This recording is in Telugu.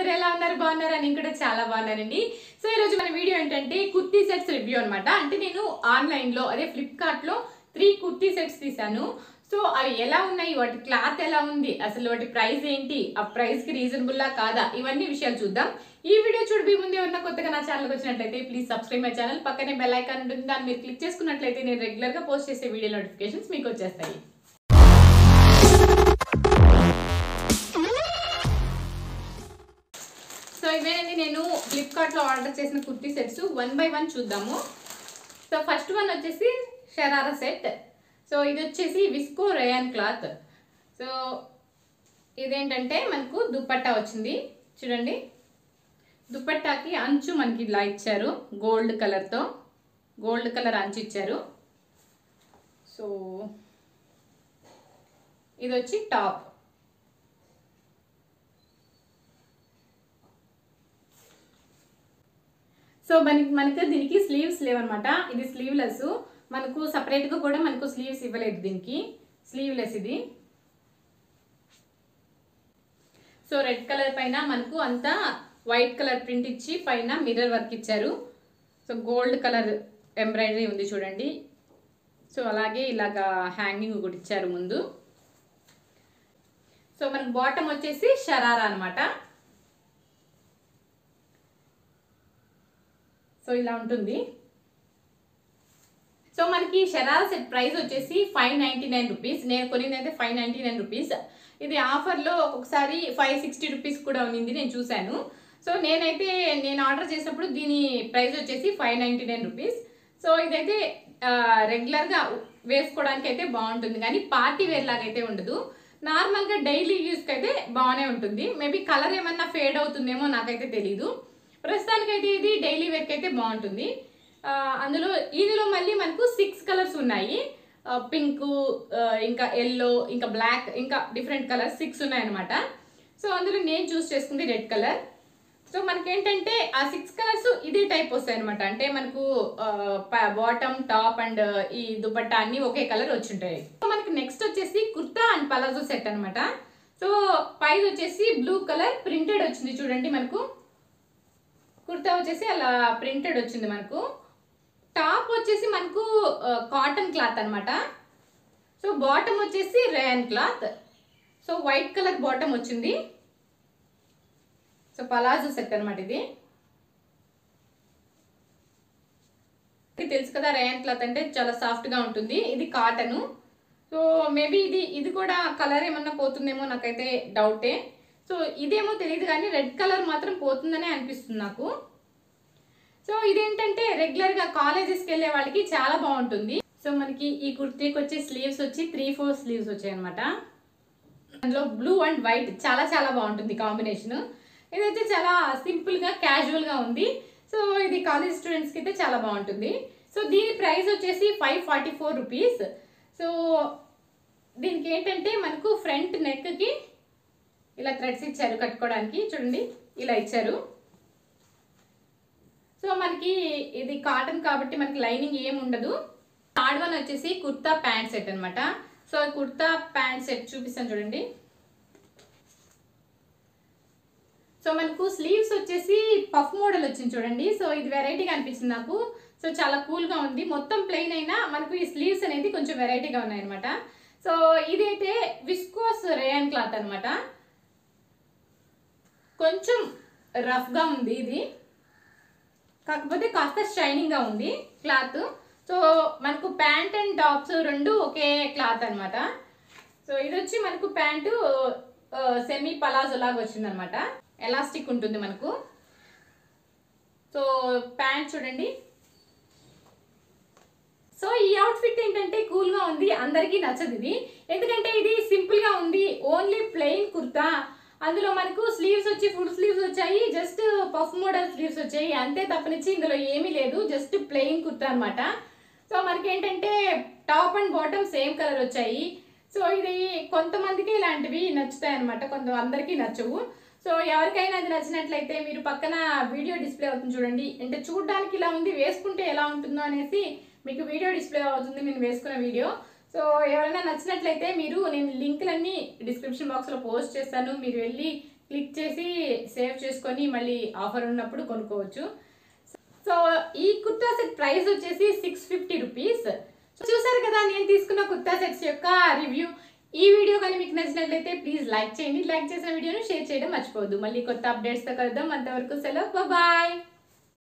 అందరూ ఎలా ఉన్నారు బాగున్నారా నేను కూడా చాలా బాగున్నానండి సో ఈ రోజు మన వీడియో ఏంటంటే కుర్తీ సెట్స్ రివ్యూ అన్నమాట అంటే నేను ఆన్లైన్ లో అదే ఫ్లిప్కార్ట్ లో త్రీ కుర్తీ సెట్స్ తీసాను సో అవి ఎలా ఉన్నాయి వాటి క్లాత్ ఎలా ఉంది అసలు వాటి ప్రైస్ ఏంటి ఆ ప్రైస్ కి రీజనబుల్ లా కాదా ఇవన్నీ విషయాలు చూద్దాం ఈ వీడియో చూడబీ ముందు ఎవరన్నా కొత్తగా నా ఛానల్కి వచ్చినట్లయితే ప్లీజ్ సబ్స్క్రైబ్ మై ఛానల్ పక్కనే బెల్ ఐకాన్ ఉంటుంది దాన్ని మీరు క్లిక్ చేసుకున్నట్లయితే నేను రెగ్యులర్ గా పోస్ట్ చేసే వీడియో నోటిఫికేషన్స్ మీకు వచ్చేస్తాయి సో ఇవేనండి నేను ఫ్లిప్కార్ట్లో ఆర్డర్ చేసిన kurti sets one by one చూద్దాము సో ఫస్ట్ వన్ వచ్చేసి షరారా సెట్ సో ఇది వచ్చేసి విస్కో రేయాన్ క్లాత్ సో ఇదేంటంటే మనకు దుప్పట్టా వచ్చింది చూడండి దుప్పట్టాకి అంచు మనకి ఇలా ఇచ్చారు గోల్డ్ కలర్తో గోల్డ్ కలర్ అంచు ఇచ్చారు సో ఇది వచ్చి టాప్ సో మనకి మనకు దీనికి స్లీవ్స్ లేవన్నమాట ఇది స్లీవ్లెస్ మనకు సపరేట్గా కూడా మనకు స్లీవ్స్ ఇవ్వలేదు దీనికి స్లీవ్లెస్ ఇది సో రెడ్ కలర్ పైన మనకు అంతా వైట్ కలర్ ప్రింట్ ఇచ్చి పైన మిర్రర్ వర్క్ ఇచ్చారు సో గోల్డ్ కలర్ ఎంబ్రాయిడరీ ఉంది చూడండి సో అలాగే ఇలాగా హ్యాంగింగ్ కూడా ఇచ్చారు ముందు సో మనకు బాటమ్ వచ్చేసి షరారా అనమాట సో ఇలా ఉంటుంది సో మనకి షరారా సెట్ ప్రైస్ వచ్చేసి ఫైవ్ నైంటీ నైన్ రూపీస్ నేను కొనింది అయితే ఫైవ్ నైంటీ నైన్ రూపీస్ ఇది ఆఫర్లో ఒక్కొక్కసారి ఫైవ్ సిక్స్టీ రూపీస్ కూడా ఉన్నింది నేను చూశాను సో నేనైతే నేను ఆర్డర్ చేసినప్పుడు దీని ప్రైస్ వచ్చేసి five ninety nine rupees so ఇదైతే రెగ్యులర్గా వేసుకోవడానికి అయితే బాగుంటుంది కానీ పార్టీ వేర్ లాగా అయితే ఉండదు నార్మల్గా డైలీ యూస్కి అయితే బాగానే ఉంటుంది మేబీ కలర్ ఏమన్నా ఫేడ్ అవుతుందేమో నాకైతే తెలీదు ప్రస్తుతానికైతే ఇది డైలీ వేర్కి అయితే బాగుంటుంది ఆ, అందులో ఇందులో మళ్ళీ మనకు సిక్స్ కలర్స్ ఉన్నాయి పింక్ ఇంకా ఎల్లో ఇంకా బ్లాక్ ఇంకా డిఫరెంట్ కలర్స్ సిక్స్ ఉన్నాయన్నమాట సో అందులో నేను చూస్ చేసుకుంది రెడ్ కలర్ సో మనకేంటంటే ఆ సిక్స్ కలర్స్ ఇదే టైప్ వస్తాయి అనమాట అంటే మనకు బాటమ్ టాప్ అండ్ ఈ దుపట్టా అన్ని ఒకే కలర్ వచ్చుంటాయి సో మనకి నెక్స్ట్ వచ్చేసి కుర్తా అండ్ పలాజో సెట్ అన్నమాట సో పైది వచ్చేసి బ్లూ కలర్ ప్రింటెడ్ వచ్చింది చూడండి మనకు కుర్తా వచ్చేసి అలా ప్రింటెడ్ వచ్చింది మనకు టాప్ వచ్చేసి మనకు కాటన్ క్లాత్ అన్నమాట సో బాటమ్ వచ్చేసి rayon cloth so white colour bottom వచ్చింది సో పలాజో సెట్ అనమాట ఇది ఇది తెలుసు కదా రేయన్ క్లాత్ అంటే చాలా సాఫ్ట్ గా ఉంటుంది ఇది కాటన్ సో మేబీ ఇది ఇది కూడా కలర్ ఏమన్నా పోతుందేమో నాకైతే డౌటే సో ఇదేమో తెలియదు కానీ రెడ్ కలర్ మాత్రం పోతుందనే అనిపిస్తుంది నాకు సో ఇదేంటంటే రెగ్యులర్ గా కాలేజెస్కి వెళ్ళే వాళ్ళకి చాలా బాగుంటుంది సో మనకి ఈ కుర్తీకి వచ్చే స్లీవ్స్ వచ్చి త్రీ ఫోర్ స్లీవ్స్ వచ్చాయి అనమాట అందులో బ్లూ అండ్ వైట్ చాలా చాలా బాగుంటుంది కాంబినేషన్ ఇదైతే చాలా సింపుల్ గా క్యాజువల్ గా ఉంది సో ఇది కాలేజ్ స్టూడెంట్స్ కి అయితే చాలా బాగుంటుంది సో దీని ప్రైస్ వచ్చేసి five forty four rupees so దీనికి ఏంటంటే మనకు ఫ్రంట్ నెక్ కి ఇలా థ్రెడ్స్ ఇచ్చారు కట్టుకోవడానికి చూడండి ఇలా ఇచ్చారు సో మనకి ఇది కాటన్ కాబట్టి మనకి లైనింగ్ ఏం ఉండదు థర్డ్ వన్ వచ్చేసి కుర్తా ప్యాంట్ సెట్ అన్నమాట సో ఈ కుర్తా ప్యాంట్ సెట్ చూపిస్తాను చూడండి సో మనకు స్లీవ్స్ వచ్చేసి పఫ్ మోడల్ వచ్చింది చూడండి సో ఇది వెరైటీగా అనిపించింది నాకు సో చాలా కూల్గా ఉంది మొత్తం ప్లెయిన్ అయినా మనకు ఈ స్లీవ్స్ అనేది కొంచెం వెరైటీగా ఉన్నాయన్నమాట సో ఇదైతే విస్కోస్ రేయన్ క్లాత్ అన్నమాట కొంచెం రఫ్గా ఉంది ఇది కాకపోతే కాస్త షైనింగ్గా ఉంది క్లాత్ సో మనకు ప్యాంట్ అండ్ టాప్స్ రెండు ఒకే క్లాత్ అన్నమాట సో ఇది వచ్చి మనకు ప్యాంటు సెమీ పలాజో లాగా వచ్చిందనమాట ఎలాస్టిక్ ఉంటుంది మనకు సో ప్యాంట్ చూడండి సో ఈ అవుట్ఫిట్ ఏంటంటే కూల్గా ఉంది అందరికీ నచ్చదు ఇది ఎందుకంటే ఇది సింపుల్గా ఉంది ఓన్లీ ప్లెయిన్ కుర్తా అందులో మనకు స్లీవ్స్ వచ్చి ఫుల్ స్లీవ్స్ వచ్చాయి జస్ట్ పఫ్ మోడల్ స్లీవ్స్ వచ్చాయి అంతే తప్పనిచ్చి ఇందులో ఏమీ లేదు జస్ట్ ప్లెయిన్ కుర్తా అనమాట సో మనకి ఏంటంటే top and bottom same colour వచ్చాయి సో ఇది కొంతమందికి ఇలాంటివి నచ్చుతాయి అనమాట కొంత అందరికీ నచ్చవు సో ఎవరికైనా అది నచ్చినట్లయితే మీరు పక్కన వీడియో డిస్ప్లే అవుతుంది చూడండి అంటే చూడడానికి ఇలా ఉంది వేసుకుంటే ఎలా ఉంటుందో అనేసి మీకు వీడియో డిస్ప్లే అవుతుంది నేను వేసుకున్న వీడియో సో ఎవరైనా నచ్చినట్లయితే మీరు నేను లింకులన్నీ డిస్క్రిప్షన్ బాక్స్లో పోస్ట్ చేస్తాను మీరు వెళ్ళి క్లిక్ చేసి సేవ్ చేసుకొని మళ్ళీ ఆఫర్ ఉన్నప్పుడు కొనుక్కోవచ్చు సో ఈ కుర్తా సెట్ ప్రైస్ వచ్చేసి సిక్స్ ఫిఫ్టీ రూపీస్ చూసారు కదా నేను తీసుకున్న కుర్తా సెట్స్ యొక్క రివ్యూ ఈ వీడియో కానీ మీకు నచ్చినట్లయితే ప్లీజ్ లైక్ చేయండి లైక్ చేసిన వీడియోను షేర్ చేయడం మర్చిపోవద్దు మళ్ళీ కొత్త అప్డేట్స్తో కలుద్దాం అంతవరకు సెలవు బాయ్